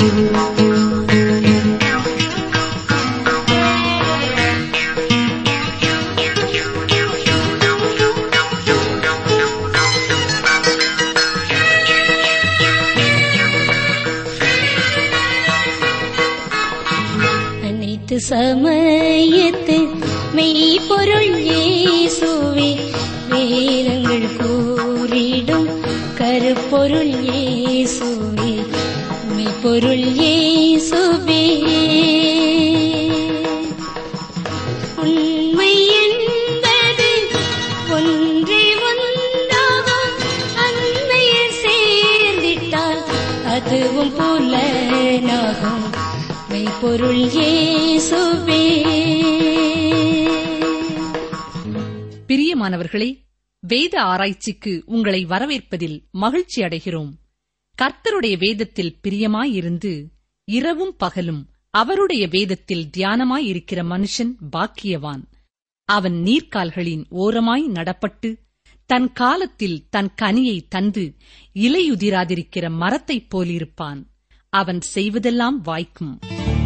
அனைத்து சமயத்து மெய்ப்பொருள் இயேசுவே வேதங்கள் கூறிடும் கருப்பொருள் இயேசுவே மெய்ப்பொருள் இயேசுவே உண்மை என்பது ஒன்றே ஒன்றாகும் அன்னையில் சேர்ந்திட்டால் அதுவும் புலனாகும் மெய்ப்பொருள் இயேசுவே பிரியமானவர்களே வேத ஆராய்ச்சிக்கு உங்களை வரவேற்பதில் மகிழ்ச்சி அடைகிறோம் கர்த்தருடைய வேதத்தில் பிரியமாயிருந்து இரவும் பகலும் அவருடைய வேதத்தில் தியானமாயிருக்கிற மனுஷன் பாக்கியவான் அவன் நீர்க்கால்களின் ஓரமாய் நடப்பட்டு தன் காலத்தில் தன் கனியை தந்து இலையுதிராதிருக்கிற மரத்தைப் போலிருப்பான் அவன் செய்வதெல்லாம் வாய்க்கும்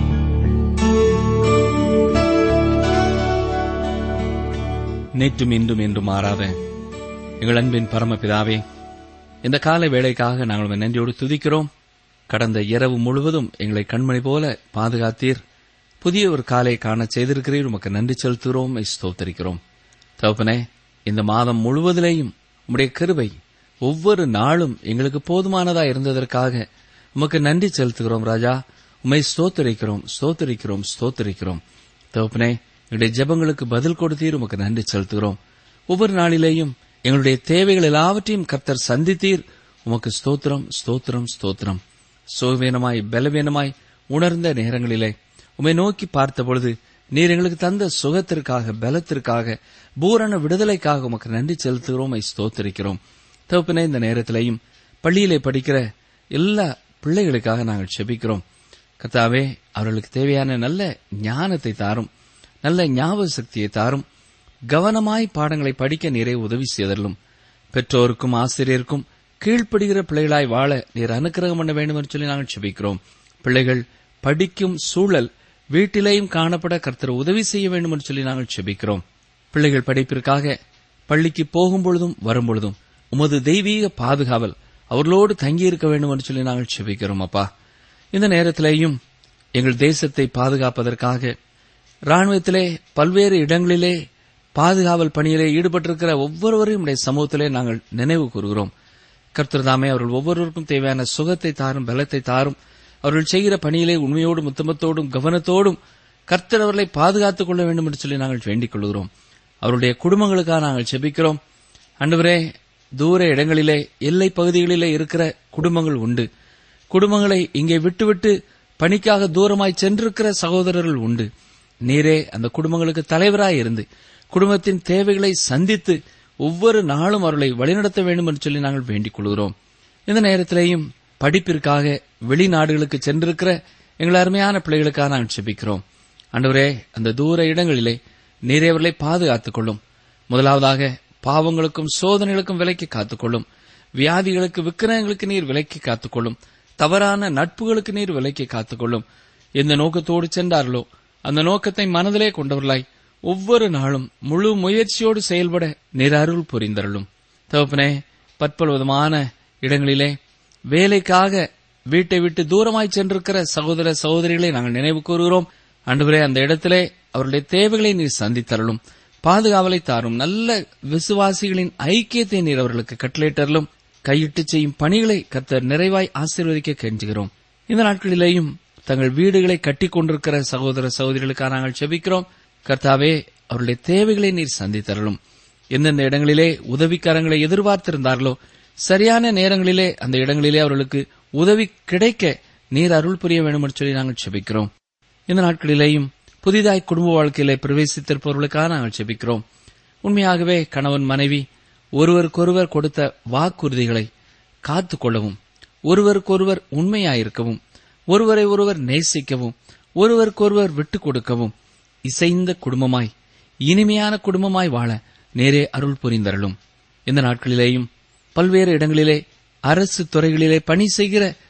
நேற்றும் இன்றும் என்றும் மாறாத எங்கள் அன்பின் பரமபிதாவே இந்த காலை வேளைக்காக நாங்கள் உம்மை நன்றியோடு துதிக்கிறோம் கடந்த இரவு முழுவதும் எங்களை கண்மணி போல பாதுகாத்தீர் புதிய ஒரு காலை காண செய்திருக்கிறீர் உமக்கு நன்றி செலுத்துகிறோம் உம்மை ஸ்தோத்தரிக்கிறோம் தகப்பனே இந்த மாதம் முழுவதிலேயும் உம்முடைய கிருபை ஒவ்வொரு நாளும் எங்களுக்கு போதுமானதா இருந்ததற்காக உமக்கு நன்றி செலுத்துகிறோம் ராஜா உம்மை ஸ்தோத்தரிக்கிறோம் ஸ்தோத்தரிக்கிறோம் ஸ்தோத்தரிக்கிறோம் தகப்பனே எங்களுடைய ஜெபங்களுக்கு பதில் கொடுத்தீர் உமக்கு நன்றி செலுத்துகிறோம் ஒவ்வொரு நாளிலேயும் எங்களுடைய தேவைகள் எல்லாவற்றையும் கர்த்தர் சந்தித்தீர் உமக்கு ஸ்தோத்திரம் ஸ்தோத்திரம் ஸ்தோத்திரம் சோகவீனமாய் பலவீனமாய் உணர்ந்த நேரங்களிலே உம்மை நோக்கி பார்த்த பொழுது நீர் எங்களுக்கு தந்த சுகத்திற்காக பலத்திற்காக பூரண விடுதலைக்காக உமக்கு நன்றி செலுத்துகிறோம் உம்மை ஸ்தோத்திரிக்கிறோம் தகப்பனே இந்த நேரத்திலேயும் பள்ளியிலே படிக்கிற எல்லா பிள்ளைகளுக்காக நாங்கள் செபிக்கிறோம் கர்த்தாவே அவர்களுக்கு தேவையான நல்ல ஞானத்தை தாரும் நல்ல ஞாபக சக்தியை தாரும் கவனமாய் பாடங்களை படிக்க நீரை உதவி செய்தலும் பெற்றோருக்கும் ஆசிரியருக்கும் கீழ்ப்படுகிற பிள்ளைகளாய் வாழ நீர் அனுக்கிரகம் பண்ண வேண்டும் என்று சொல்லி நாங்கள் செபிக்கிறோம் பிள்ளைகள் படிக்கும் சூழல் வீட்டிலேயும் காணப்பட கர்த்தர் உதவி செய்ய வேண்டும் என்று சொல்லி நாங்கள் செபிக்கிறோம் பிள்ளைகள் படிப்பிற்காக பள்ளிக்கு போகும் பொழுதும் வரும் பொழுதும் உமது தெய்வீக பாதுகாவல் அவர்களோடு தங்கியிருக்க வேண்டும் என்று சொல்லி நாங்கள் செபிக்கிறோம் அப்பா இந்த நேரத்திலேயும் எங்கள் தேசத்தை பாதுகாப்பதற்காக ராணுவத்திலே பல்வேறு இடங்களிலே பாதுகாவல் பணியிலே ஈடுபட்டிருக்கிற ஒவ்வொருவரையும் உடைய சமூகத்திலே நாங்கள் நினைவு கூறுகிறோம் கர்த்தர்தாமே அவர்கள் ஒவ்வொருவருக்கும் தேவையான சுகத்தை தாரும் பலத்தை தாரும் அவர்கள் செய்கிற பணியிலே உண்மையோடும் உத்தமத்தோடும் கவனத்தோடும் கர்த்தர் அவர்களை பாதுகாத்துக் கொள்ள வேண்டும் என்று சொல்லி நாங்கள் வேண்டிக் கொள்கிறோம் அவருடைய குடும்பங்களுக்காக நாங்கள் செபிக்கிறோம் அன்றுவரே தூர இடங்களிலே எல்லை பகுதிகளிலே இருக்கிற குடும்பங்கள் உண்டு குடும்பங்களை இங்கே விட்டுவிட்டு பணிக்காக தூரமாய் சென்றிருக்கிற சகோதரர்கள் உண்டு நீரே அந்த குடும்பங்களுக்கு தலைவராய் இருந்து குடும்பத்தின் தேவைகளை சந்தித்து ஒவ்வொரு நாளும் அவர்களை வழிநடத்த வேண்டும் என்று சொல்லி நாங்கள் வேண்டிக் கொள்கிறோம் இந்த நேரத்திலேயும் படிப்பிற்காக வெளிநாடுகளுக்கு சென்றிருக்கிற எங்கள் அருமையான பிள்ளைகளுக்காக நாங்கள் செபிக்கிறோம் அன்றுவரே அந்த தூர இடங்களிலே நீரே அவர்களை பாதுகாத்துக் கொள்ளும் முதலாவதாக பாவங்களுக்கும் சோதனைகளுக்கும் விலைக்கு காத்துக்கொள்ளும் வியாதிகளுக்கு விக்கிரகங்களுக்கு நீர் விலைக்கு காத்துக்கொள்ளும் தவறான நட்புகளுக்கு நீர் விலைக்கு காத்துக்கொள்ளும் எந்த நோக்கத்தோடு சென்றார்களோ அந்த நோக்கத்தை மனதிலே கொண்டவர்களாய் ஒவ்வொரு நாளும் முழு முயற்சியோடு செயல்பட நீர் அருள் புரிந்தருளும் தகப்பனே பற்பல்விதமான இடங்களிலே வேலைக்காக வீட்டை விட்டு தூரமாய் சென்றிருக்கிற சகோதர சகோதரிகளை நாங்கள் நினைவு கூறுகிறோம் அன்றுவரே அந்த இடத்திலே அவருடைய தேவைகளை நீர் சந்தித்தருளும் பாதுகாவலை தாரும் நல்ல விசுவாசிகளின் ஐக்கியத்தை நீர் அவர்களுக்கு கட்டளையிட்டருளும் கையிட்டு செய்யும் பணிகளை கர்த்தர் நிறைவாய் ஆசீர்வதிக்க கெஞ்சுகிறோம் இந்த நாட்களிலேயும் தங்கள் வீடுகளை கட்டிக் கொண்டிருக்கிற சகோதர சகோதரிகளுக்காக நாங்கள் செபிக்கிறோம் கர்த்தாவே அவருடைய தேவைகளை நீர் சந்தித்தரலும் எந்தெந்த இடங்களிலே உதவிக்காரங்களை எதிர்பார்த்திருந்தார்களோ சரியான நேரங்களிலே அந்த இடங்களிலே அவர்களுக்கு உதவி கிடைக்க நீர் அருள் புரிய வேண்டும் என்று சொல்லி நாங்கள் செபிக்கிறோம் இந்த நாட்களிலேயும் புதிதாய் குடும்ப வாழ்க்கையிலே பிரவேசித்திருப்பவர்களுக்காக நாங்கள் செபிக்கிறோம் உண்மையாகவே கணவன் மனைவி ஒருவருக்கொருவர் கொடுத்த வாக்குறுதிகளை காத்துக் கொள்ளவும் ஒருவருக்கொருவர் உண்மையாயிருக்கவும் ஒருவரை ஒருவர் நேசிக்கவும் ஒருவருக்கொருவர் விட்டுக் கொடுக்கவும் இசைந்த குடும்பமாய் இனிமையான குடும்பமாய் வாழ நேரே அருள் புரிந்தருளும் இந்த நாட்களிலேயும் பல்வேறு இடங்களிலே அரசு துறைகளிலே பணி செய்கிற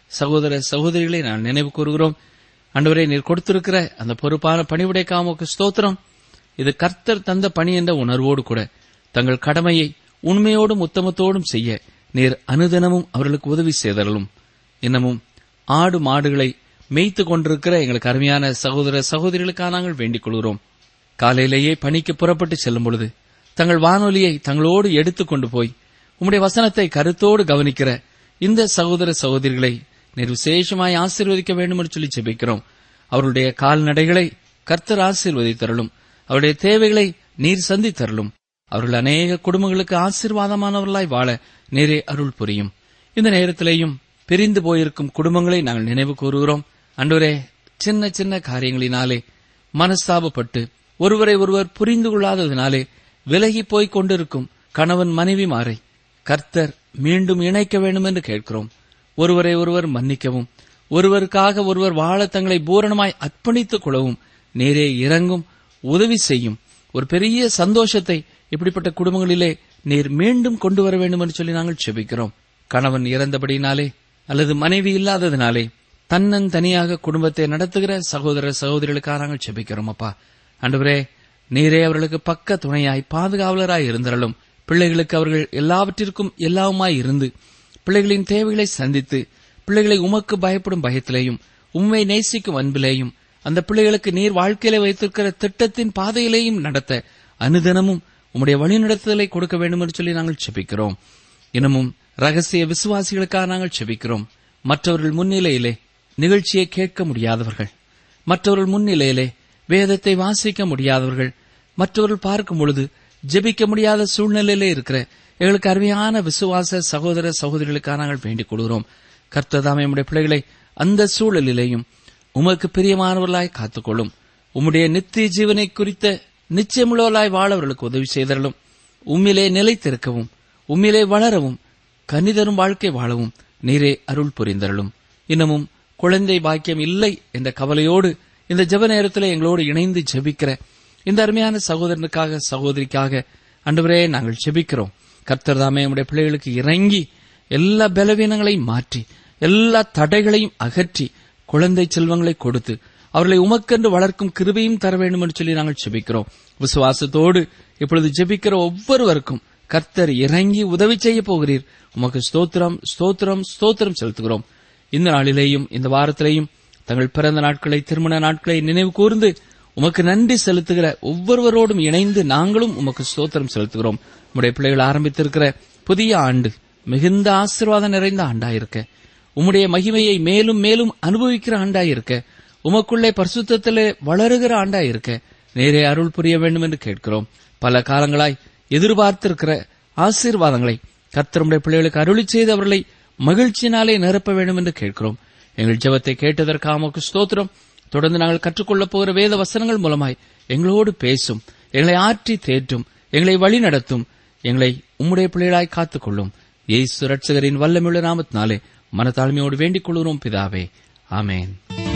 சகோதர சகோதரிகளை நான் நினைவு கூறுகிறோம் ஆண்டவரே நீர் கொடுத்திருக்கிற அந்த பொறுப்பான பணிவிடைக்காக உமக்கு ஸ்தோத்திரம் இது கர்த்தர் தந்த பணி என்ற உணர்வோடு கூட தங்கள் கடமையை உண்மையோடும் உத்தமத்தோடும் செய்ய நீர் அனுதினமும் அவர்களுக்கு உதவி செய்தரலும் இன்னமும் ஆடு மாடுகளை மேய்த்து கொண்டிருக்கிற எங்களுக்கு அருமையான சகோதர சகோதரிகளுக்காக நாங்கள் வேண்டிக் கொள்கிறோம் காலையிலேயே பணிக்கு புறப்பட்டு செல்லும் பொழுது தங்கள் வானொலியை தங்களோடு எடுத்துக் கொண்டு போய் உம்முடைய வசனத்தை கருத்தோடு கவனிக்கிற இந்த சகோதர சகோதரிகளை நீர் விசேஷமாய் ஆசீர்வதிக்க வேண்டும் என்று சொல்லி ஜெபிக்கிறோம் அவருடைய கால்நடைகளை கர்த்தர் ஆசீர்வதித்தருளும் அவருடைய தேவைகளை நீர் சந்தித்தருளும் அவர்கள் அநேக குடும்பங்களுக்கு ஆசீர்வாதமானவர்களாய் வாழ நேரே அருள் புரியும் இந்த நேரத்திலேயும் பிரிந்து போயிருக்கும் குடும்பங்களை நாங்கள் நினைவு கூறுகிறோம் அன்றுவரே சின்ன சின்ன காரியங்களினாலே மனஸ்தாபப்பட்டு ஒருவரை ஒருவர் புரிந்து கொள்ளாததினாலே விலகி போய்க் கொண்டிருக்கும் கணவன் மனைவி மாறை கர்த்தர் மீண்டும் இணைக்க வேண்டும் என்று கேட்கிறோம் ஒருவரை ஒருவர் மன்னிக்கவும் ஒருவருக்காக ஒருவர் வாழ தங்களை பூரணமாய் அர்ப்பணித்துக் கொள்ளவும் நேரே இறங்கும் உதவி செய்யும் ஒரு பெரிய சந்தோஷத்தை இப்படிப்பட்ட குடும்பங்களிலே நீர் மீண்டும் கொண்டு வர வேண்டும் என்று சொல்லி நாங்கள் செபிக்கிறோம் கணவன் இறந்தபடினாலே அல்லது மனைவி இல்லாததினாலே தன்னன் தனியாக குடும்பத்தை நடத்துகிற சகோதர சகோதரிகளுக்காக நாங்கள் செபிக்கிறோம் அப்பா அன்றுவரே நீரே அவர்களுக்கு பக்க துணையாய் பாதுகாவலராய் இருந்தரலும் பிள்ளைகளுக்கு அவர்கள் எல்லாவற்றிற்கும் எல்லாவுமாய் இருந்து பிள்ளைகளின் தேவைகளை சந்தித்து பிள்ளைகளை உமக்கு பயப்படும் பயத்திலேயும் உண்மை நேசிக்கும் அன்பிலேயும் அந்த பிள்ளைகளுக்கு நீர் வாழ்க்கையில வைத்திருக்கிற திட்டத்தின் பாதையிலேயும் நடத்த அனுதினமும் உம்முடைய வழிநடத்துதலை கொடுக்க வேண்டும் என்று சொல்லி நாங்கள் செபிக்கிறோம் இன்னமும் ரகசிய விசுவாசிகளுக்காக நாங்கள் செபிக்கிறோம் மற்றவர்கள் முன்னிலையிலே நிகழ்ச்சியை கேட்க முடியாதவர்கள் மற்றவர்கள் முன்னிலையிலே வேதத்தை வாசிக்க முடியாதவர்கள் மற்றவர்கள் பார்க்கும் பொழுது ஜெபிக்க முடியாத சூழ்நிலையிலே இருக்கிற எங்களுக்கு அருமையான விசுவாச சகோதர சகோதரிகளுக்காக நாங்கள் வேண்டிக் கொள்கிறோம் கர்த்ததாமே நம்முடைய பிள்ளைகளை அந்த சூழலிலேயும் உமக்கு பிரியமானவர்களாய் காத்துக்கொள்ளும் உம்முடைய நித்திய ஜீவனை குறித்த நிச்சயமுள்ளவர்களாய் வாழ அவர்களுக்கு உதவி செய்தரலும் உம்மிலே நிலைத்திருக்கவும் உம்மிலே வளரவும் கனிதரும் வாழ்க்கை வாழவும் நீரே அருள் புரிந்தருளும் இன்னமும் குழந்தை பாக்கியம் இல்லை என்ற கவலையோடு இந்த ஜெப நேரத்தில் எங்களோடு இணைந்து ஜெபிக்கிற இந்த அருமையான சகோதரனுக்காக சகோதரிக்காக அன்றுவரே நாங்கள் ஜெபிக்கிறோம் கர்த்தர் தாமே நம்முடைய பிள்ளைகளுக்கு இறங்கி எல்லா பலவீனங்களையும் மாற்றி எல்லா தடைகளையும் அகற்றி குழந்தை செல்வங்களை கொடுத்து அவர்களை உமக்கென்று வளர்க்கும் கிருபையும் தர வேண்டும் என்று சொல்லி நாங்கள் ஜெபிக்கிறோம் விசுவாசத்தோடு இப்பொழுது ஜெபிக்கிற ஒவ்வொருவருக்கும் கர்த்தர் இறங்கி உதவி செய்ய போகிறீர் உமக்கு ஸ்தோத்திரம் ஸ்தோத்திரம் ஸ்தோத்திரம் செலுத்துகிறோம் இந்த நாளிலேயும் இந்த வாரத்திலேயும் தங்கள் பிறந்த நாட்களை திருமண நாட்களை நினைவு கூர்ந்து உமக்கு நன்றி செலுத்துகிற ஒவ்வொருவரோடும் இணைந்து நாங்களும் உமக்கு ஸ்தோத்திரம் செலுத்துகிறோம் உம்முடைய பிள்ளைகள் ஆரம்பித்திருக்கிற புதிய ஆண்டு மிகுந்த ஆசீர்வாதம் நிறைந்த ஆண்டாயிருக்க உம்முடைய மகிமையை மேலும் மேலும் அனுபவிக்கிற ஆண்டாயிருக்க உமக்குள்ளே பரிசுத்தத்திலே வளருகிற ஆண்டாயிருக்க நேரே அருள் புரிய வேண்டும் என்று கேட்கிறோம் பல காலங்களாய் எதிர்பார்த்திருக்கிற ஆசீர்வாதங்களை கர்த்தருடைய பிள்ளைகளுக்கு அருளி செய்து அவர்களை மகிழ்ச்சியினாலே நிரப்ப வேண்டும் என்று கேட்கிறோம் எங்கள் ஜெபத்தை கேட்டதற்காக உமக்கு ஸ்தோத்திரம் தொடர்ந்து நாங்கள் கற்றுக்கொள்ளப் போகிற வேத வசனங்கள் மூலமாய் எங்களோடு பேசும் எங்களை ஆற்றி தேற்றும் எங்களை வழி நடத்தும் எங்களை உம்முடைய பிள்ளைகளாய் காத்துக்கொள்ளும் ஏசு ரட்சகரின் வல்லமுள்ள நாமத்தினாலே மனத்தாழ்மையோடு வேண்டிக் கொள்கிறோம் பிதாவே ஆமேன்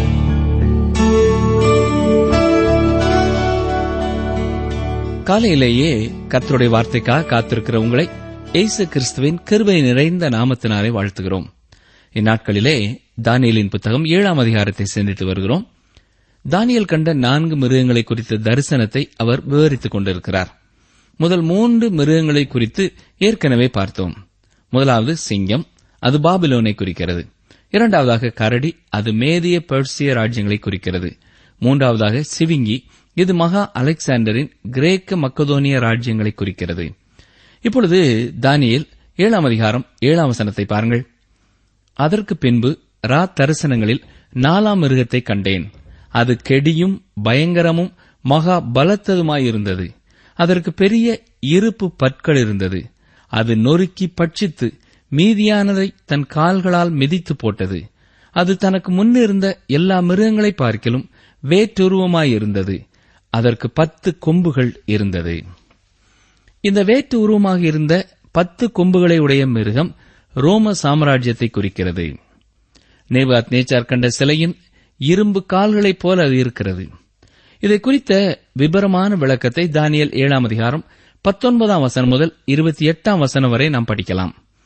காலையிலேயே கர்த்தருடைய வார்த்தைக்காக காத்திருக்கிற உங்களை இயேசு கிறிஸ்துவின் கிருபை நிறைந்த நாமத்தினாலே வாழ்த்துகிறோம் இந்நாட்களிலே தானியலின் புத்தகம் ஏழாம் அதிகாரத்தை சிந்தித்து வருகிறோம் தானியல் கண்ட நான்கு மிருகங்களை குறித்த தரிசனத்தை அவர் விவரித்துக் கொண்டிருக்கிறார் முதல் மூன்று மிருகங்களை குறித்து ஏற்கனவே பார்த்தோம் முதலாவது சிங்கம் அது பாபிலோனை குறிக்கிறது இரண்டாவதாக கரடி அது மேதிய பெர்சிய ராஜ்யங்களை குறிக்கிறது மூன்றாவதாக சிவிங்கி இது மகா அலெக்சாண்டரின் கிரேக்க மக்கதோனிய ராஜ்யங்களை குறிக்கிறது இப்பொழுது தானியேல் ஏழாம் அதிகாரம் ஏழாம் வசனத்தை பாருங்கள் அதற்கு பின்பு ரா தரிசனங்களில் நாலாம் மிருகத்தை கண்டேன் அது கெடியும் பயங்கரமும் மகா பலத்ததுமாயிருந்தது அதற்கு பெரிய இருப்பு பற்கள் இருந்தது அது நொறுக்கி பட்சித்து மீதியானதை தன் கால்களால் மிதித்து போட்டது அது தனக்கு முன்னிருந்த எல்லா மிருகங்களை பார்க்கிலும் வேற்றுருவமாயிருந்தது அதற்கு பத்து கொம்புகள் இருந்தது இந்த வேற்று உருவமாக இருந்த பத்து கொம்புகளை உடைய மிருகம் ரோம சாம்ராஜ்யத்தை குறிக்கிறது நேபாத் நேச்சார் கண்ட சிலையின் இரும்பு கால்களைப் போல அது இருக்கிறது இதை குறித்த விபரமான விளக்கத்தை தானியல் ஏழாம் அதிகாரம் பத்தொன்பதாம் வசனம் முதல் இருபத்தி எட்டாம் வசனம் வரை நாம் படிக்கலாம்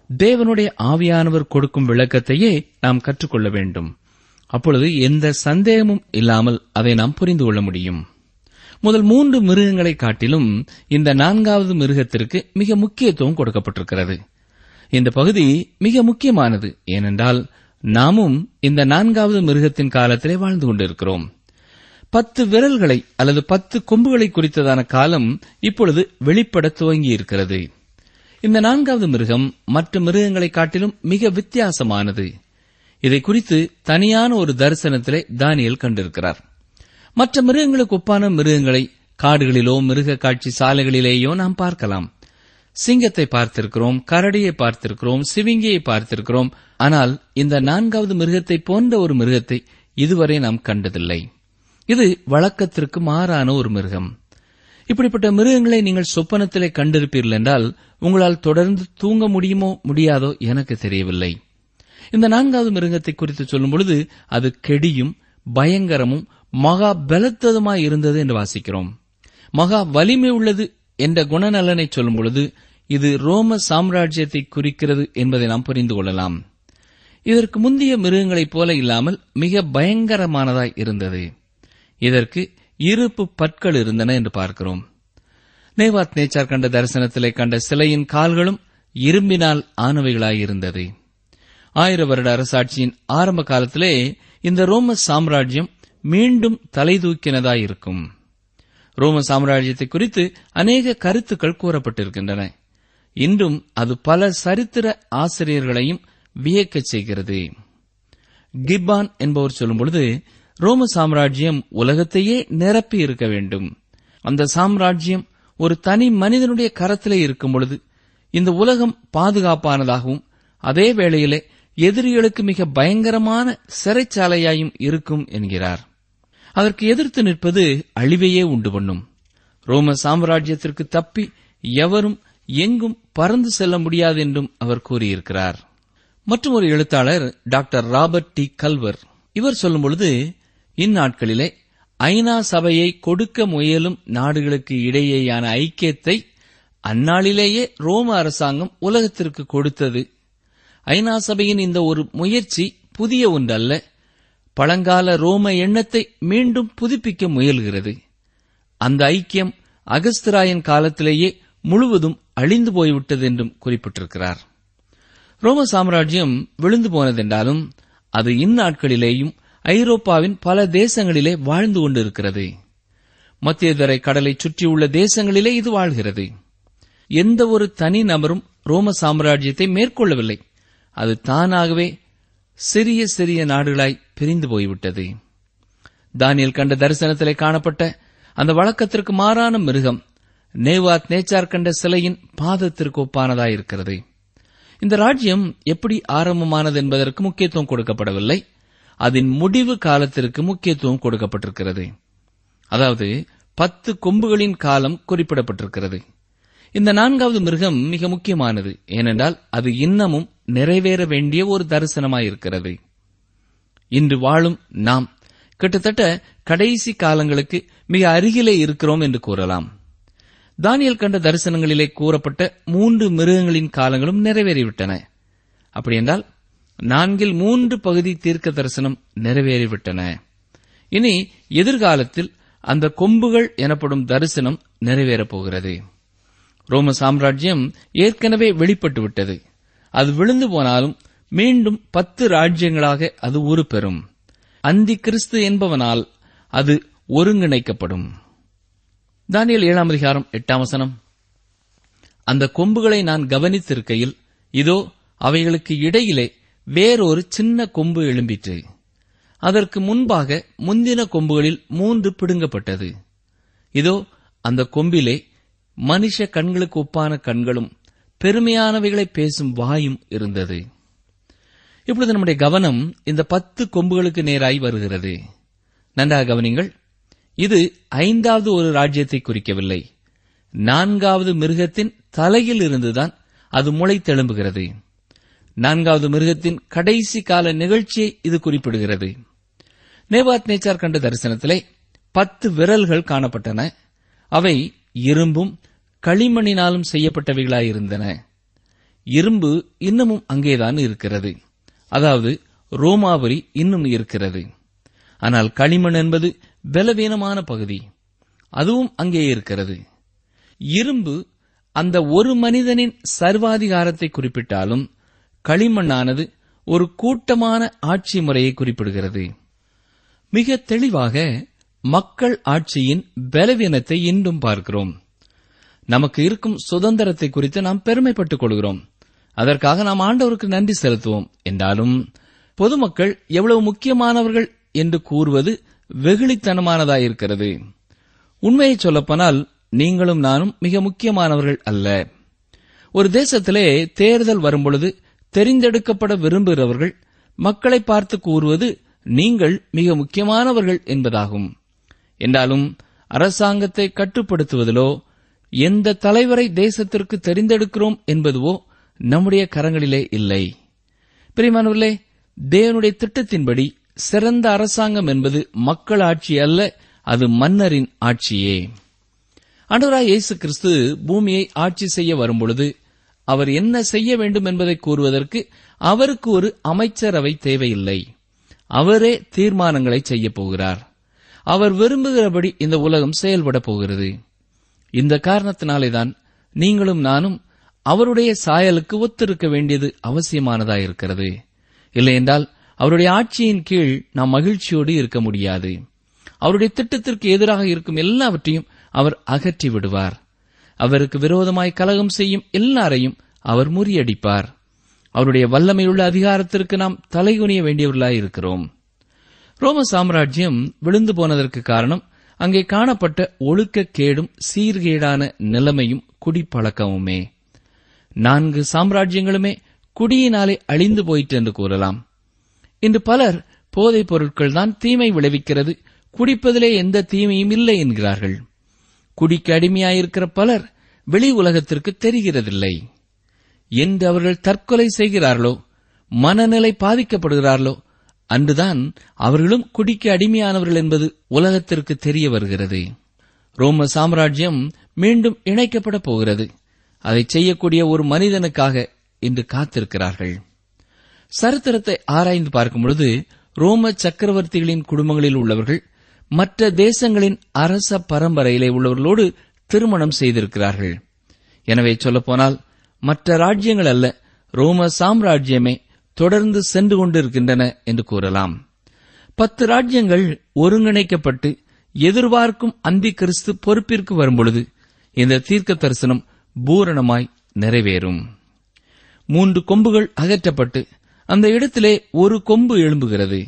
தேவனுடைய ஆவியானவர் கொடுக்கும் விளக்கத்தையே நாம் கற்றுக்கொள்ள வேண்டும் அப்பொழுது எந்த சந்தேகமும் இல்லாமல் அதை நாம் புரிந்து கொள்ள முடியும் முதல் மூன்று மிருகங்களை காட்டிலும் இந்த நான்காவது மிருகத்திற்கு மிக முக்கியத்துவம் கொடுக்கப்பட்டிருக்கிறது இந்த பகுதி மிக முக்கியமானது ஏனென்றால் நாமும் இந்த நான்காவது மிருகத்தின் காலத்திலே வாழ்ந்து கொண்டிருக்கிறோம் பத்து விரல்களை அல்லது பத்து கொம்புகளை குறித்ததான காலம் இப்பொழுது வெளிப்பட துவங்கி இருக்கிறது இந்த நான்காவது மிருகம் மற்ற மிருகங்களை காட்டிலும் மிக வித்தியாசமானது இதை குறித்து தனியான ஒரு தரிசனத்திலே தானியல் கண்டிருக்கிறார் மற்ற மிருகங்களுக்கு ஒப்பான மிருகங்களை காடுகளிலோ மிருக காட்சி சாலைகளிலேயோ நாம் பார்க்கலாம் சிங்கத்தை பார்த்திருக்கிறோம் கரடியை பார்த்திருக்கிறோம் சிவிங்கியை பார்த்திருக்கிறோம் ஆனால் இந்த நான்காவது மிருகத்தை போன்ற ஒரு மிருகத்தை இதுவரை நாம் கண்டதில்லை இது வழக்கத்திற்கு மாறான ஒரு மிருகம் இப்படிப்பட்ட மிருகங்களை நீங்கள் சொப்பனத்திலே கண்டிருப்பீர்கள் என்றால் உங்களால் தொடர்ந்து தூங்க முடியுமோ முடியாதோ எனக்கு தெரியவில்லை இந்த நான்காவது மிருகத்தை குறித்து சொல்லும் பொழுது அது கெடியும் பயங்கரமும் மகா பலத்ததுமாய் இருந்தது என்று வாசிக்கிறோம் மகா வலிமை உள்ளது என்ற குணநலனை சொல்லும் பொழுது இது ரோம சாம்ராஜ்யத்தை குறிக்கிறது என்பதை நாம் புரிந்து கொள்ளலாம் இதற்கு முந்தைய மிருகங்களைப் போல இல்லாமல் மிக பயங்கரமானதாய் இருந்தது இதற்கு இருப்பு பற்கள் இருந்தன என்று பார்க்கிறோம் நேவாத் நேச்சார் கண்ட தரிசனத்திலே கண்ட சிலையின் கால்களும் இரும்பினால் ஆனவைகளாயிருந்தது ஆயிர வருட அரசாட்சியின் ஆரம்ப காலத்திலே இந்த ரோம சாம்ராஜ்யம் மீண்டும் தலைதூக்கினதாயிருக்கும் ரோம சாம்ராஜ்யத்தை குறித்து அநேக கருத்துக்கள் கூறப்பட்டிருக்கின்றன இன்றும் அது பல சரித்திர ஆசிரியர்களையும் வியக்கச் செய்கிறது கிப்பான் என்பவர் சொல்லும் பொழுது ரோம சாம்ராஜ்யம் உலகத்தையே நிரப்பி இருக்க வேண்டும் அந்த சாம்ராஜ்யம் ஒரு தனி மனிதனுடைய கரத்திலே இருக்கும் பொழுது இந்த உலகம் பாதுகாப்பானதாகவும் அதே வேளையிலே எதிரிகளுக்கு மிக பயங்கரமான சிறைச்சாலையாயும் இருக்கும் என்கிறார் அதற்கு எதிர்த்து நிற்பது அழிவையே உண்டு பண்ணும் ரோம சாம்ராஜ்யத்திற்கு தப்பி எவரும் எங்கும் பறந்து செல்ல முடியாது என்றும் அவர் கூறியிருக்கிறார் மற்றும் ஒரு எழுத்தாளர் டாக்டர் ராபர்ட் டி கல்வர் இவர் சொல்லும் பொழுது இந்நாட்களிலே ஐநா சபையை கொடுக்க முயலும் நாடுகளுக்கு இடையேயான ஐக்கியத்தை அந்நாளிலேயே ரோம அரசாங்கம் உலகத்திற்கு கொடுத்தது ஐநா சபையின் இந்த ஒரு முயற்சி புதிய ஒன்றல்ல பழங்கால ரோம எண்ணத்தை மீண்டும் புதுப்பிக்க முயல்கிறது அந்த ஐக்கியம் அகஸ்திராயன் காலத்திலேயே முழுவதும் அழிந்து போய்விட்டது என்றும் குறிப்பிட்டிருக்கிறார் ரோம சாம்ராஜ்யம் விழுந்து போனதென்றாலும் அது இந்நாட்களிலேயும் ஐரோப்பாவின் பல தேசங்களிலே வாழ்ந்து கொண்டிருக்கிறது மத்தியதரை கடலை சுற்றியுள்ள தேசங்களிலே இது வாழ்கிறது எந்த ஒரு தனி நபரும் ரோம சாம்ராஜ்யத்தை மேற்கொள்ளவில்லை அது தானாகவே சிறிய சிறிய நாடுகளாய் பிரிந்து போய்விட்டது தானியல் கண்ட தரிசனத்திலே காணப்பட்ட அந்த வழக்கத்திற்கு மாறான மிருகம் நேவாத் நேச்சார் கண்ட சிலையின் பாதத்திற்கு ஒப்பானதாயிருக்கிறது இந்த ராஜ்யம் எப்படி ஆரம்பமானது என்பதற்கு முக்கியத்துவம் கொடுக்கப்படவில்லை அதன் முடிவு காலத்திற்கு முக்கியத்துவம் கொடுக்கப்பட்டிருக்கிறது அதாவது பத்து கொம்புகளின் காலம் குறிப்பிடப்பட்டிருக்கிறது இந்த நான்காவது மிருகம் மிக முக்கியமானது ஏனென்றால் அது இன்னமும் நிறைவேற வேண்டிய ஒரு தரிசனமாயிருக்கிறது இன்று வாழும் நாம் கிட்டத்தட்ட கடைசி காலங்களுக்கு மிக அருகிலே இருக்கிறோம் என்று கூறலாம் தானியல் கண்ட தரிசனங்களிலே கூறப்பட்ட மூன்று மிருகங்களின் காலங்களும் நிறைவேறிவிட்டன அப்படியென்றால் நான்கில் மூன்று பகுதி தீர்க்க தரிசனம் நிறைவேறிவிட்டன இனி எதிர்காலத்தில் அந்த கொம்புகள் எனப்படும் தரிசனம் நிறைவேறப் போகிறது ரோம சாம்ராஜ்யம் ஏற்கனவே வெளிப்பட்டு விட்டது அது விழுந்து போனாலும் மீண்டும் பத்து ராஜ்யங்களாக அது உருப்பெறும் அந்தி கிறிஸ்து என்பவனால் அது ஒருங்கிணைக்கப்படும் தானியல் ஏழாம் அதிகாரம் எட்டாம் வசனம் அந்த கொம்புகளை நான் கவனித்திருக்கையில் இதோ அவைகளுக்கு இடையிலே வேறொரு சின்ன கொம்பு எழும்பிற்று அதற்கு முன்பாக முந்தின கொம்புகளில் மூன்று பிடுங்கப்பட்டது இதோ அந்த கொம்பிலே மனுஷ கண்களுக்கு ஒப்பான கண்களும் பெருமையானவைகளை பேசும் வாயும் இருந்தது இப்பொழுது நம்முடைய கவனம் இந்த பத்து கொம்புகளுக்கு நேராய் வருகிறது நன்றாக கவனிங்கள் இது ஐந்தாவது ஒரு ராஜ்யத்தை குறிக்கவில்லை நான்காவது மிருகத்தின் தலையில் இருந்துதான் அது முளைத்தெழும்புகிறது நான்காவது மிருகத்தின் கடைசி கால நிகழ்ச்சியை இது குறிப்பிடுகிறது நேபாத் நேச்சார் கண்ட தரிசனத்திலே பத்து விரல்கள் காணப்பட்டன அவை இரும்பும் களிமணினாலும் செய்யப்பட்டவைகளாயிருந்தன இரும்பு இன்னமும் அங்கேதான் இருக்கிறது அதாவது ரோமாபுரி இன்னும் இருக்கிறது ஆனால் களிமண் என்பது பலவீனமான பகுதி அதுவும் அங்கே இருக்கிறது இரும்பு அந்த ஒரு மனிதனின் சர்வாதிகாரத்தை குறிப்பிட்டாலும் களிமண்ணானது ஒரு கூட்டமான ஆட்சி முறையை குறிப்பிடுகிறது மிக தெளிவாக மக்கள் ஆட்சியின் பலவீனத்தை இன்றும் பார்க்கிறோம் நமக்கு இருக்கும் சுதந்திரத்தை குறித்து நாம் பெருமைப்பட்டுக் கொள்கிறோம் அதற்காக நாம் ஆண்டவருக்கு நன்றி செலுத்துவோம் என்றாலும் பொதுமக்கள் எவ்வளவு முக்கியமானவர்கள் என்று கூறுவது வெகுளித்தனமானதாயிருக்கிறது உண்மையை சொல்லப்போனால் நீங்களும் நானும் மிக முக்கியமானவர்கள் அல்ல ஒரு தேசத்திலே தேர்தல் வரும்பொழுது தெரிந்தெடுக்கப்பட விரும்புகிறவர்கள் மக்களை பார்த்து கூறுவது நீங்கள் மிக முக்கியமானவர்கள் என்பதாகும் என்றாலும் அரசாங்கத்தை கட்டுப்படுத்துவதிலோ எந்த தலைவரை தேசத்திற்கு தெரிந்தெடுக்கிறோம் என்பதுவோ நம்முடைய கரங்களிலே இல்லை பிரிமானவர்களே தேவனுடைய திட்டத்தின்படி சிறந்த அரசாங்கம் என்பது மக்கள் ஆட்சி அல்ல அது மன்னரின் ஆட்சியே ஆண்டவராய் இயேசு கிறிஸ்து பூமியை ஆட்சி செய்ய வரும்பொழுது அவர் என்ன செய்ய வேண்டும் என்பதை கூறுவதற்கு அவருக்கு ஒரு அமைச்சரவை தேவையில்லை அவரே தீர்மானங்களை செய்யப் போகிறார் அவர் விரும்புகிறபடி இந்த உலகம் செயல்பட போகிறது இந்த காரணத்தினாலேதான் நீங்களும் நானும் அவருடைய சாயலுக்கு ஒத்திருக்க வேண்டியது அவசியமானதாயிருக்கிறது இல்லையென்றால் அவருடைய ஆட்சியின் கீழ் நாம் மகிழ்ச்சியோடு இருக்க முடியாது அவருடைய திட்டத்திற்கு எதிராக இருக்கும் எல்லாவற்றையும் அவர் அகற்றி விடுவார் அவருக்கு விரோதமாய் கலகம் செய்யும் எல்லாரையும் அவர் முறியடிப்பார் அவருடைய வல்லமையுள்ள அதிகாரத்திற்கு நாம் தலைகுனிய வேண்டியவர்களாய் இருக்கிறோம் ரோம சாம்ராஜ்யம் விழுந்து போனதற்கு காரணம் அங்கே காணப்பட்ட ஒழுக்கக்கேடும் சீர்கேடான நிலைமையும் குடிப்பழக்கமுமே நான்கு சாம்ராஜ்யங்களுமே குடியினாலே அழிந்து போயிற்று என்று கூறலாம் இன்று பலர் போதைப் பொருட்கள் தான் தீமை விளைவிக்கிறது குடிப்பதிலே எந்த தீமையும் இல்லை என்கிறார்கள் குடிக்கு அடிமையாயிருக்கிற பலர் வெளி உலகத்திற்கு தெரிகிறதில்லை என்று அவர்கள் தற்கொலை செய்கிறார்களோ மனநிலை பாதிக்கப்படுகிறார்களோ அன்றுதான் அவர்களும் குடிக்கு அடிமையானவர்கள் என்பது உலகத்திற்கு தெரிய வருகிறது ரோம சாம்ராஜ்யம் மீண்டும் இணைக்கப்பட போகிறது அதை செய்யக்கூடிய ஒரு மனிதனுக்காக இன்று காத்திருக்கிறார்கள் சரித்திரத்தை ஆராய்ந்து பார்க்கும் பொழுது ரோம சக்கரவர்த்திகளின் குடும்பங்களில் உள்ளவர்கள் மற்ற தேசங்களின் அரச பரம்பரையிலே உள்ளவர்களோடு திருமணம் செய்திருக்கிறார்கள் எனவே சொல்லப்போனால் மற்ற ராஜ்யங்கள் அல்ல ரோம சாம்ராஜ்யமே தொடர்ந்து சென்று கொண்டிருக்கின்றன என்று கூறலாம் பத்து ராஜ்யங்கள் ஒருங்கிணைக்கப்பட்டு எதிர்பார்க்கும் அந்தி கிறிஸ்து பொறுப்பிற்கு வரும்பொழுது இந்த தீர்க்க தரிசனம் பூரணமாய் நிறைவேறும் மூன்று கொம்புகள் அகற்றப்பட்டு அந்த இடத்திலே ஒரு கொம்பு எழும்புகிறது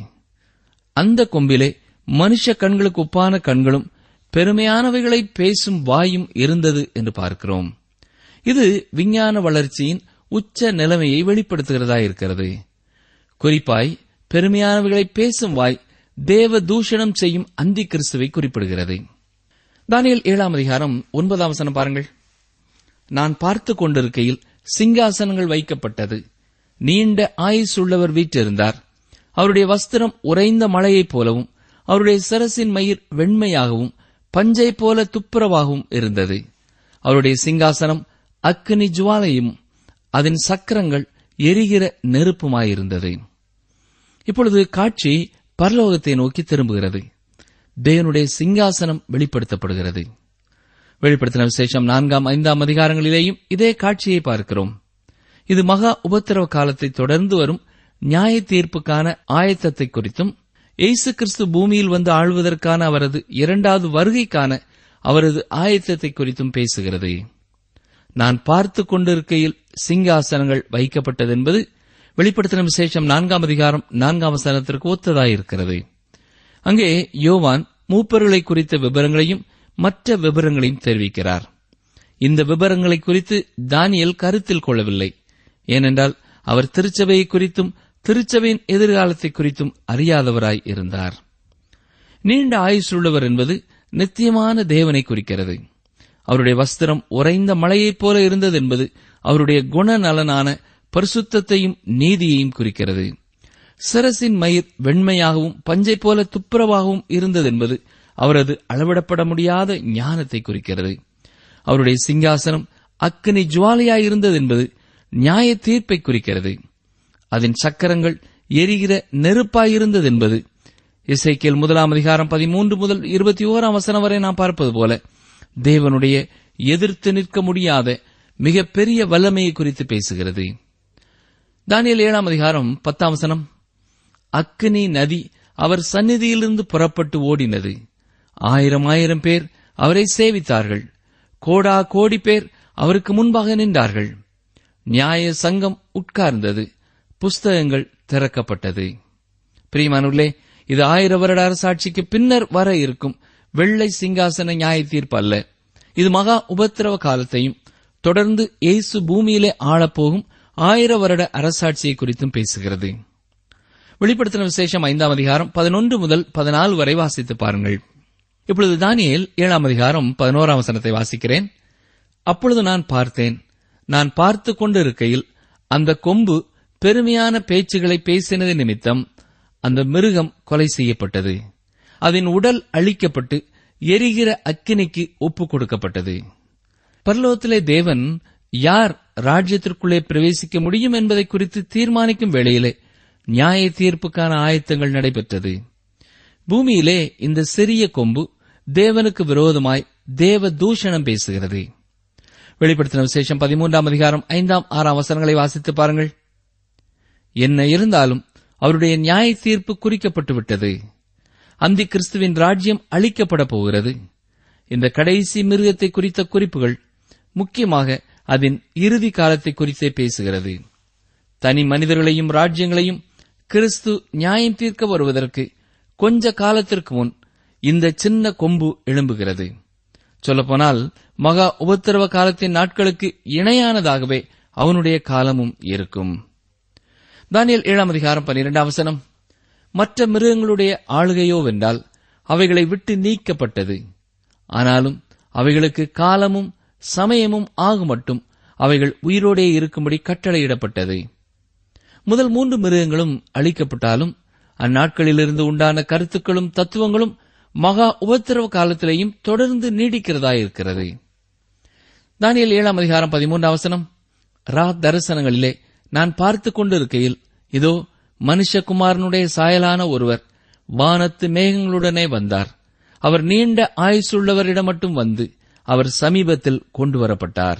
அந்த கொம்பிலே மனுஷ கண்களுக்கு ஒப்பான கண்களும் பெருமையானவைகளை பேசும் வாயும் இருந்தது என்று பார்க்கிறோம் இது விஞ்ஞான வளர்ச்சியின் உச்ச நிலைமையை வெளிப்படுத்துகிறதா இருக்கிறது குறிப்பாய் பெருமையானவைகளை பேசும் வாய் தேவ தூஷணம் செய்யும் அந்தி கிறிஸ்துவை குறிப்பிடுகிறது தானியல் ஏழாம் அதிகாரம் ஒன்பதாம் வசனம் பாருங்கள் நான் பார்த்து கொண்டிருக்கையில் சிங்காசனங்கள் வைக்கப்பட்டது நீண்ட ஆயுசுள்ளவர் வீற்றிருந்தார் அவருடைய வஸ்திரம் உறைந்த மழையைப் போலவும் அவருடைய சிரசின் மயிர் வெண்மையாகவும் பஞ்சை போல துப்புரவாகவும் இருந்தது அவருடைய சிங்காசனம் அக்கினி ஜுவாலையும் அதன் சக்கரங்கள் எரிகிற நெருப்புமாயிருந்தது இப்பொழுது காட்சி பரலோகத்தை நோக்கி திரும்புகிறது தேவனுடைய சிங்காசனம் வெளிப்படுத்தப்படுகிறது வெளிப்படுத்தின விசேஷம் நான்காம் ஐந்தாம் அதிகாரங்களிலேயும் இதே காட்சியை பார்க்கிறோம் இது மகா உபத்திரவ காலத்தை தொடர்ந்து வரும் நியாய தீர்ப்புக்கான ஆயத்தத்தை குறித்தும் இயேசு கிறிஸ்து பூமியில் வந்து ஆழ்வதற்கான அவரது இரண்டாவது வருகைக்கான அவரது ஆயத்தத்தை குறித்தும் பேசுகிறது நான் பார்த்து கொண்டிருக்கையில் சிங்காசனங்கள் வைக்கப்பட்டது என்பது வெளிப்படுத்தின விசேஷம் நான்காம் அதிகாரம் நான்காம் வசனத்திற்கு ஒத்ததாயிருக்கிறது அங்கே யோவான் மூப்பர்களை குறித்த விவரங்களையும் மற்ற விவரங்களையும் தெரிவிக்கிறார் இந்த விவரங்களை குறித்து தானியல் கருத்தில் கொள்ளவில்லை ஏனென்றால் அவர் திருச்சபையை குறித்தும் திருச்சபையின் எதிர்காலத்தை குறித்தும் அறியாதவராய் இருந்தார் நீண்ட ஆயுசுள்ளவர் என்பது நித்தியமான தேவனை குறிக்கிறது அவருடைய வஸ்திரம் உறைந்த மழையைப் போல இருந்தது என்பது அவருடைய குணநலனான பரிசுத்தத்தையும் நீதியையும் குறிக்கிறது சிரசின் மயிர் வெண்மையாகவும் பஞ்சை போல துப்புரவாகவும் இருந்தது என்பது அவரது அளவிடப்பட முடியாத ஞானத்தை குறிக்கிறது அவருடைய சிங்காசனம் அக்கினி ஜுவாலையாயிருந்தது என்பது நியாய தீர்ப்பை குறிக்கிறது அதன் சக்கரங்கள் எரிகிற நெருப்பாயிருந்தது என்பது இசைக்கியல் முதலாம் அதிகாரம் பதிமூன்று முதல் இருபத்தி ஓராம் வசனம் வரை நாம் பார்ப்பது போல தேவனுடைய எதிர்த்து நிற்க முடியாத மிக பெரிய வல்லமையை குறித்து பேசுகிறது தானியல் ஏழாம் அதிகாரம் பத்தாம் வசனம் அக்கினி நதி அவர் சந்நிதியிலிருந்து புறப்பட்டு ஓடினது ஆயிரம் ஆயிரம் பேர் அவரை சேவித்தார்கள் கோடா கோடி பேர் அவருக்கு முன்பாக நின்றார்கள் நியாய சங்கம் உட்கார்ந்தது புஸ்தகங்கள் திறக்கப்பட்டது பிரியமானுள்ளே இது ஆயிர வருட அரசாட்சிக்கு பின்னர் வர இருக்கும் வெள்ளை சிங்காசன நியாய தீர்ப்பு அல்ல இது மகா உபத்திரவ காலத்தையும் தொடர்ந்து இயேசு பூமியிலே ஆளப்போகும் ஆயிர வருட அரசாட்சியை குறித்தும் பேசுகிறது வெளிப்படுத்தின விசேஷம் ஐந்தாம் அதிகாரம் பதினொன்று முதல் பதினாலு வரை வாசித்து பாருங்கள் இப்பொழுது தானியேல் ஏழாம் அதிகாரம் பதினோராம் வசனத்தை வாசிக்கிறேன் அப்பொழுது நான் பார்த்தேன் நான் பார்த்து கொண்டிருக்கையில் அந்த கொம்பு பெருமையான பேச்சுகளை பேசினது நிமித்தம் அந்த மிருகம் கொலை செய்யப்பட்டது அதன் உடல் அழிக்கப்பட்டு எரிகிற அக்கினிக்கு ஒப்புக் கொடுக்கப்பட்டது பரலோகத்திலே தேவன் யார் ராஜ்யத்திற்குள்ளே பிரவேசிக்க முடியும் என்பதை குறித்து தீர்மானிக்கும் வேளையிலே நியாய தீர்ப்புக்கான ஆயத்தங்கள் நடைபெற்றது பூமியிலே இந்த சிறிய கொம்பு தேவனுக்கு விரோதமாய் தேவ தூஷணம் பேசுகிறது வெளிப்படுத்தின விசேஷம் பதிமூன்றாம் அதிகாரம் ஐந்தாம் ஆறாம் வசனங்களை வாசித்து பாருங்கள் என்ன இருந்தாலும் அவருடைய நியாய தீர்ப்பு குறிக்கப்பட்டு விட்டது அந்தி கிறிஸ்துவின் ராஜ்யம் அளிக்கப்பட போகிறது இந்த கடைசி மிருகத்தை குறித்த குறிப்புகள் முக்கியமாக அதன் இறுதி காலத்தை குறித்தே பேசுகிறது தனி மனிதர்களையும் ராஜ்யங்களையும் கிறிஸ்து நியாயம் தீர்க்க வருவதற்கு கொஞ்ச காலத்திற்கு முன் இந்த சின்ன கொம்பு எழும்புகிறது சொல்லப்போனால் மகா உபத்திரவ காலத்தின் நாட்களுக்கு இணையானதாகவே அவனுடைய காலமும் இருக்கும் தானியல் ஏழாம் அதிகாரம் பன்னிரெண்டாம் வசனம் மற்ற மிருகங்களுடைய ஆளுகையோ வென்றால் அவைகளை விட்டு நீக்கப்பட்டது ஆனாலும் அவைகளுக்கு காலமும் சமயமும் ஆகும் மட்டும் அவைகள் உயிரோடே இருக்கும்படி கட்டளையிடப்பட்டது முதல் மூன்று மிருகங்களும் அழிக்கப்பட்டாலும் அந்நாட்களிலிருந்து உண்டான கருத்துக்களும் தத்துவங்களும் மகா உபத்திரவ காலத்திலேயும் தொடர்ந்து நீடிக்கிறதாயிருக்கிறது தானியல் ஏழாம் அதிகாரம் பதிமூன்றாம் வசனம் ரா தரிசனங்களிலே நான் பார்த்துக் கொண்டிருக்கையில் இதோ மனுஷகுமாரனுடைய சாயலான ஒருவர் வானத்து மேகங்களுடனே வந்தார் அவர் நீண்ட ஆயுசுள்ளவரிடம் மட்டும் வந்து அவர் சமீபத்தில் கொண்டு வரப்பட்டார்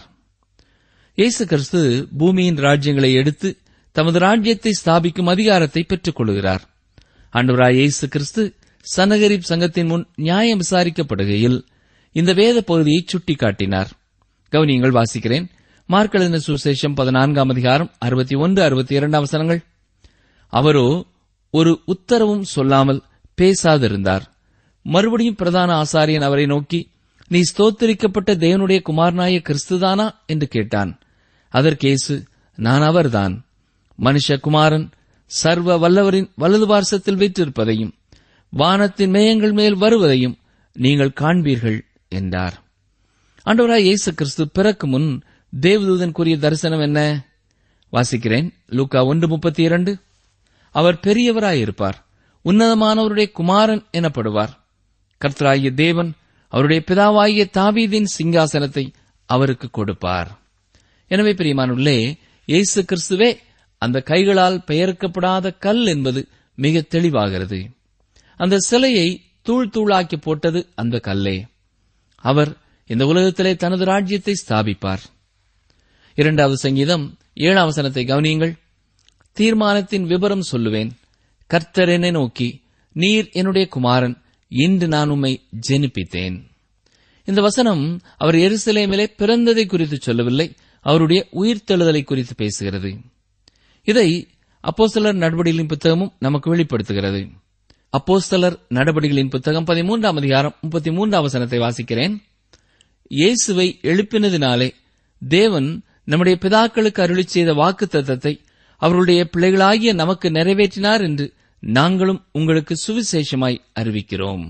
இயேசு கிறிஸ்து பூமியின் ராஜ்யங்களை எடுத்து தமது ராஜ்யத்தை ஸ்தாபிக்கும் அதிகாரத்தை பெற்றுக் கொள்கிறார் ஆண்டவராய் இயேசு கிறிஸ்து சனகரிப் சங்கத்தின் முன் நியாயம் விசாரிக்கப்படுகையில் இந்த வேத பகுதியை சுட்டிக்காட்டினார் கவனியங்கள் வாசிக்கிறேன் மார்க்கெழுதின சுசேஷம் பதினான்காம் அதிகாரம் அறுபத்தி ஒன்று அறுபத்தி இரண்டாம் வசனங்கள் அவரோ ஒரு உத்தரவும் சொல்லாமல் பேசாதிருந்தார் மறுபடியும் பிரதான ஆசாரியன் அவரை நோக்கி நீ ஸ்தோத்தரிக்கப்பட்ட தேவனுடைய குமாரனாய கிறிஸ்துதானா என்று கேட்டான் அதற்கேசு நான் அவர்தான் மனுஷகுமாரன் சர்வ வல்லவரின் வலது பார்சத்தில் வீற்றிருப்பதையும் வானத்தின் மேயங்கள் மேல் வருவதையும் நீங்கள் காண்பீர்கள் என்றார் ஆண்டவராய் இயேசு கிறிஸ்து பிறக்கு முன் தேவதூதன் கூறிய தரிசனம் என்ன வாசிக்கிறேன் லூக்கா ஒன்று முப்பத்தி இரண்டு அவர் பெரியவராயிருப்பார் உன்னதமானவருடைய குமாரன் எனப்படுவார் கர்த்தராகிய தேவன் அவருடைய பிதாவாகிய தாவீதின் சிங்காசனத்தை அவருக்கு கொடுப்பார் எனவே பிரியமானுள்ளே இயேசு கிறிஸ்துவே அந்த கைகளால் பெயர்க்கப்படாத கல் என்பது மிக தெளிவாகிறது அந்த சிலையை தூள் தூளாக்கி போட்டது அந்த கல்லே அவர் இந்த உலகத்திலே தனது ராஜ்யத்தை ஸ்தாபிப்பார் இரண்டாவது சங்கீதம் ஏழாம் வசனத்தை கவனியுங்கள் தீர்மானத்தின் விவரம் சொல்லுவேன் கர்த்தர் என்னை நோக்கி நீர் என்னுடைய குமாரன் இன்று நான் உம்மை ஜெனிப்பித்தேன் இந்த வசனம் அவர் எருசலேமிலே பிறந்ததை குறித்து சொல்லவில்லை அவருடைய உயிர்த்தெழுதலை குறித்து பேசுகிறது இதை அப்போஸ்தலர் நடவடிக்கைகளின் புத்தகமும் நமக்கு வெளிப்படுத்துகிறது அப்போஸ்தலர் நடவடிக்கைகளின் புத்தகம் பதிமூன்றாம் அதிகாரம் முப்பத்தி மூன்றாம் வசனத்தை வாசிக்கிறேன் இயேசுவை எழுப்பினதினாலே தேவன் நம்முடைய பிதாக்களுக்கு அருளிச் செய்த வாக்கு தத்தத்தை அவருடைய பிள்ளைகளாகிய நமக்கு நிறைவேற்றினார் என்று நாங்களும் உங்களுக்கு சுவிசேஷமாய் அறிவிக்கிறோம்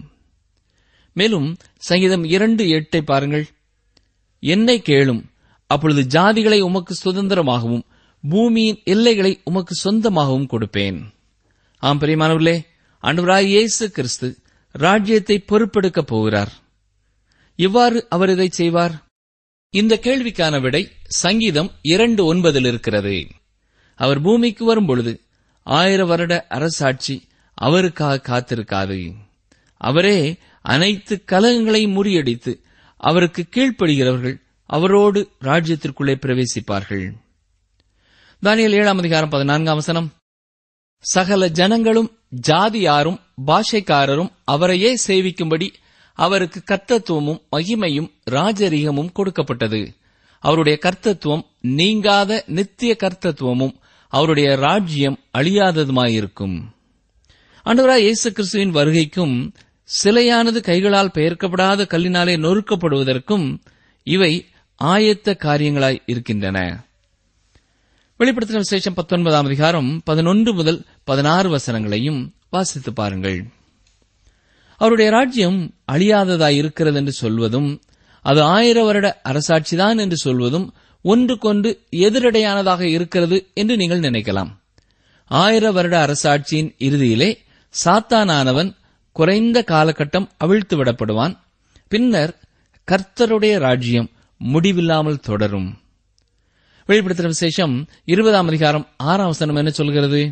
மேலும் சங்கீதம் இரண்டு எட்டை பாருங்கள் என்னை கேளும் அப்பொழுது ஜாதிகளை உமக்கு சுதந்திரமாகவும் பூமியின் எல்லைகளை உமக்கு சொந்தமாகவும் கொடுப்பேன் ஆம் பிரியமானவர்களே அன்றுவராய் இயேசு கிறிஸ்து ராஜ்யத்தை பொறுப்பெடுக்கப் போகிறார் எவ்வாறு அவர் இதை செய்வார் இந்த கேள்விக்கான விடை சங்கீதம் இரண்டு ஒன்பதில் இருக்கிறது அவர் பூமிக்கு வரும்பொழுது ஆயிர வருட அரசாட்சி அவருக்காக காத்திருக்காது அவரே அனைத்து கலகங்களையும் முறியடித்து அவருக்கு கீழ்ப்படுகிறவர்கள் அவரோடு ராஜ்யத்திற்குள்ளே பிரவேசிப்பார்கள் தானியல் ஏழாம் அதிகாரம் பதினான்காம் வசனம் சகல ஜனங்களும் ஜாதியாரும் பாஷைக்காரரும் அவரையே சேவிக்கும்படி அவருக்கு கர்த்தத்துவமும் மகிமையும் ராஜரீகமும் கொடுக்கப்பட்டது அவருடைய கர்த்தத்துவம் நீங்காத நித்திய கர்த்தத்துவமும் அவருடைய ராஜ்யம் அழியாததுமாயிருக்கும் ஆண்டவராய் இயேசு கிறிஸ்துவின் வருகைக்கும் சிலையானது கைகளால் பெயர்க்கப்படாத கல்லினாலே நொறுக்கப்படுவதற்கும் இவை ஆயத்த காரியங்களாய் இருக்கின்றன வெளிப்படுத்தின விசேஷம் பத்தொன்பதாம் அதிகாரம் பதினொன்று முதல் பதினாறு வசனங்களையும் வாசித்து பாருங்கள் அவருடைய ராஜ்யம் அழியாததாய் இருக்கிறது என்று சொல்வதும் அது ஆயிர வருட அரசாட்சிதான் என்று சொல்வதும் ஒன்றுக்கொன்று எதிரடையானதாக இருக்கிறது என்று நீங்கள் நினைக்கலாம் ஆயிர வருட அரசாட்சியின் இறுதியிலே சாத்தானானவன் குறைந்த காலகட்டம் அவிழ்த்து விடப்படுவான் பின்னர் கர்த்தருடைய ராஜ்யம் முடிவில்லாமல் தொடரும் வெளிப்படுத்தின விசேஷம் இருபதாம் அதிகாரம் ஆறாம் வசனம் என்ன சொல்கிறது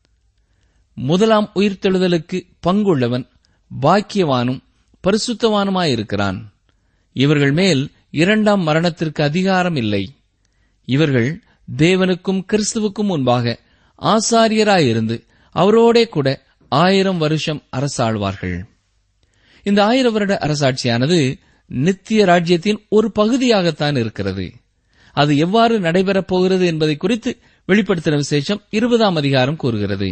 முதலாம் உயிர்த்தெழுதலுக்கு பங்குள்ளவன் பாக்கியவானும் பரிசுத்தவானுமாயிருக்கிறான் இவர்கள் மேல் இரண்டாம் மரணத்திற்கு அதிகாரம் இல்லை இவர்கள் தேவனுக்கும் கிறிஸ்துவுக்கும் முன்பாக ஆசாரியராயிருந்து அவரோடே கூட ஆயிரம் வருஷம் அரசாழ்வார்கள் இந்த ஆயிரம் வருட அரசாட்சியானது நித்திய ராஜ்யத்தின் ஒரு பகுதியாகத்தான் இருக்கிறது அது எவ்வாறு நடைபெறப் போகிறது என்பதை குறித்து வெளிப்படுத்தின விசேஷம் இருபதாம் அதிகாரம் கூறுகிறது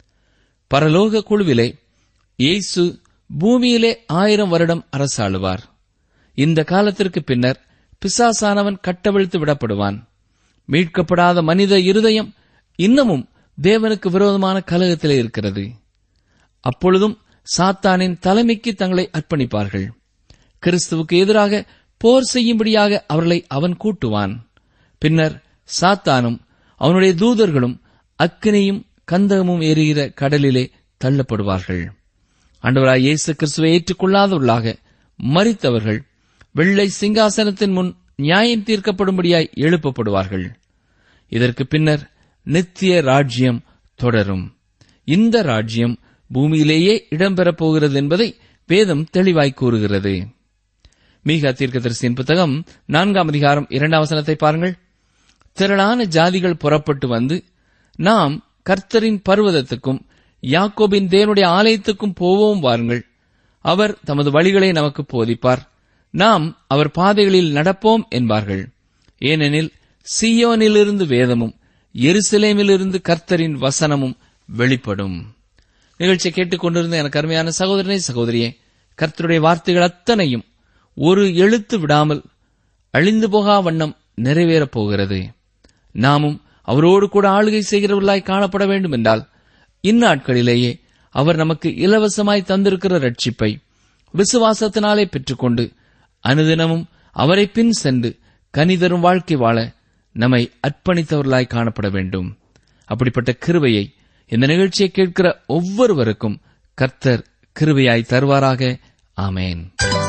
பரலோக குழுவிலே இயேசு பூமியிலே ஆயிரம் வருடம் அரசாளுவார் இந்த காலத்திற்கு பின்னர் பிசாசானவன் கட்டவிழ்த்து விடப்படுவான் மீட்கப்படாத மனித இருதயம் இன்னமும் தேவனுக்கு விரோதமான கலகத்திலே இருக்கிறது அப்பொழுதும் சாத்தானின் தலைமைக்கு தங்களை அர்ப்பணிப்பார்கள் கிறிஸ்துவுக்கு எதிராக போர் செய்யும்படியாக அவர்களை அவன் கூட்டுவான் பின்னர் சாத்தானும் அவனுடைய தூதர்களும் அக்கினியும் கந்தகமும் எரிகிற கடலிலே தள்ளப்படுவார்கள் ஆண்டவராய் இயேசு கிறிஸ்துவை ஏற்றுக்கொள்ளாதவர்களாக மறித்தவர்கள் வெள்ளை சிங்காசனத்தின் முன் நியாயம் தீர்க்கப்படும்படியாய் எழுப்பப்படுவார்கள் இதற்கு பின்னர் நித்திய ராஜ்யம் தொடரும் இந்த ராஜ்யம் பூமியிலேயே இடம்பெறப் போகிறது என்பதை வேதம் தெளிவாய் கூறுகிறது மீகா தீர்க்கதரிசியின் புத்தகம் நான்காம் அதிகாரம் இரண்டாம் வசனத்தை பாருங்கள் திரளான ஜாதிகள் புறப்பட்டு வந்து நாம் கர்த்தரின் பர்வதத்துக்கும் யாக்கோபின் தேவனுடைய ஆலயத்துக்கும் போவோம் வாருங்கள் அவர் தமது வழிகளை நமக்கு போதிப்பார் நாம் அவர் பாதைகளில் நடப்போம் என்பார்கள் ஏனெனில் சியோனிலிருந்து வேதமும் எருசலேமிலிருந்து கர்த்தரின் வசனமும் வெளிப்படும் நிகழ்ச்சியை கேட்டுக்கொண்டிருந்த எனக்கு அருமையான சகோதரனே சகோதரியே கர்த்தருடைய வார்த்தைகள் அத்தனையும் ஒரு எழுத்து விடாமல் அழிந்து போகா வண்ணம் நிறைவேறப் போகிறது நாமும் அவரோடு கூட ஆளுகை செய்கிறவர்களாய் காணப்பட வேண்டும் என்றால் இந்நாட்களிலேயே அவர் நமக்கு இலவசமாய் தந்திருக்கிற ரட்சிப்பை விசுவாசத்தினாலே பெற்றுக்கொண்டு அனுதினமும் அவரை பின் சென்று கனிதரும் வாழ்க்கை வாழ நம்மை அர்ப்பணித்தவர்களாய் காணப்பட வேண்டும் அப்படிப்பட்ட கிருபையை இந்த நிகழ்ச்சியை கேட்கிற ஒவ்வொருவருக்கும் கர்த்தர் கிருபையாய் தருவாராக ஆமேன்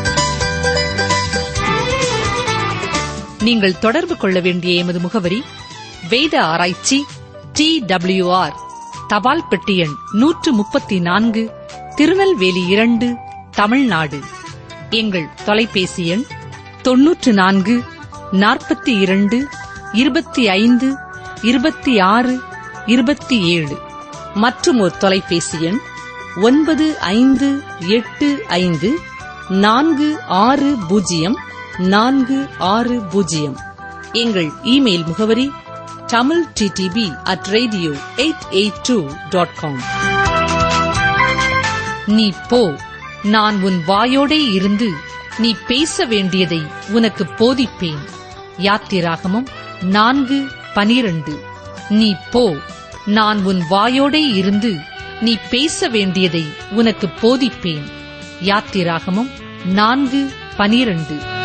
நீங்கள் தொடர்பு கொள்ள வேண்டிய எமது முகவரி வேத ஆராய்ச்சி டி ஆர் தபால் பெட்டி எண் நூற்று முப்பத்தி நான்கு திருநெல்வேலி இரண்டு தமிழ்நாடு எங்கள் தொலைபேசி எண் தொன்னூற்று நான்கு நாற்பத்தி இரண்டு இருபத்தி ஐந்து இருபத்தி ஆறு இருபத்தி ஏழு மற்றும் ஒரு தொலைபேசி எண் ஒன்பது ஐந்து எட்டு ஐந்து நான்கு ஆறு பூஜ்ஜியம் நான்கு ஆறு பூஜ்ஜியம் எங்கள் இமெயில் முகவரி Tamil DTP at radio eight eight two dot com நீ போ நான் உன் வாயோடே இருந்து நீ பேச வேண்டியதை உனக்கு போதிப்பேன் யாத்திராகமம் நான்கு பனிரண்டு நீ போ நான் உன் வாயோடே இருந்து நீ பேச வேண்டியதை உனக்கு போதிப்பேன் யாத்திராகமம் நான்கு பனிரண்டு